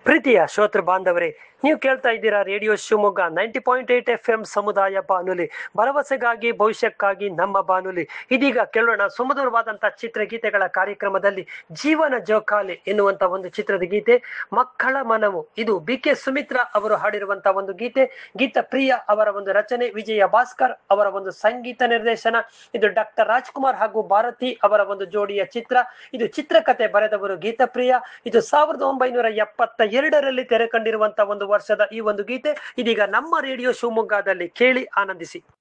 ಪ್ರೀತಿಯ ಶ್ರೋತೃ ಬಾಂಧವರೇ ನೀವು ಕೇಳ್ತಾ ಇದ್ದೀರಾ radio Shivamogga ninety point eight F M ಸಮುದಾಯ ಬಾನುಲಿ ಭರವಸೆಗಾಗಿ ಭವಿಷ್ಯಕ್ಕಾಗಿ ನಮ್ಮ ಬಾನುಲಿ ಇದೀಗ ಕೇಳೋಣ ಸುಮಧುರವಾದಂಥ ಚಿತ್ರಗೀತೆಗಳ ಕಾರ್ಯಕ್ರಮದಲ್ಲಿ ಜೀವನ ಜೋಕಾಲಿ ಎನ್ನುವಂತ ಒಂದು ಚಿತ್ರದ ಗೀತೆ ಮಕ್ಕಳ ಮನವು ಇದು ಬಿ ಕೆ ಸುಮಿತ್ರಾ ಅವರು ಹಾಡಿರುವಂತಹ ಒಂದು ಗೀತೆ ಗೀತ ಪ್ರಿಯ ಅವರ ಒಂದು ರಚನೆ ವಿಜಯ ಭಾಸ್ಕರ್ ಅವರ ಒಂದು ಸಂಗೀತ ನಿರ್ದೇಶನ ಇದು ಡಾಕ್ಟರ್ ರಾಜ್ಕುಮಾರ್ ಹಾಗೂ ಭಾರತಿ ಅವರ ಒಂದು ಜೋಡಿಯ ಚಿತ್ರ ಇದು ಚಿತ್ರಕಥೆ ಬರೆದವರು ಗೀತಪ್ರಿಯ ಇದು ಸಾವಿರದ ಒಂಬೈನೂರ ಎಪ್ಪತ್ತ ಎರಡರಲ್ಲಿ ತೆರೆ ಕಂಡಿರುವಂತಹ ಒಂದು ವರ್ಷದ ಈ ಒಂದು ಗೀತೆ ಇದೀಗ ನಮ್ಮ ರೇಡಿಯೋ ಶಿವಮೊಗ್ಗದಲ್ಲಿ ಕೇಳಿ ಆನಂದಿಸಿ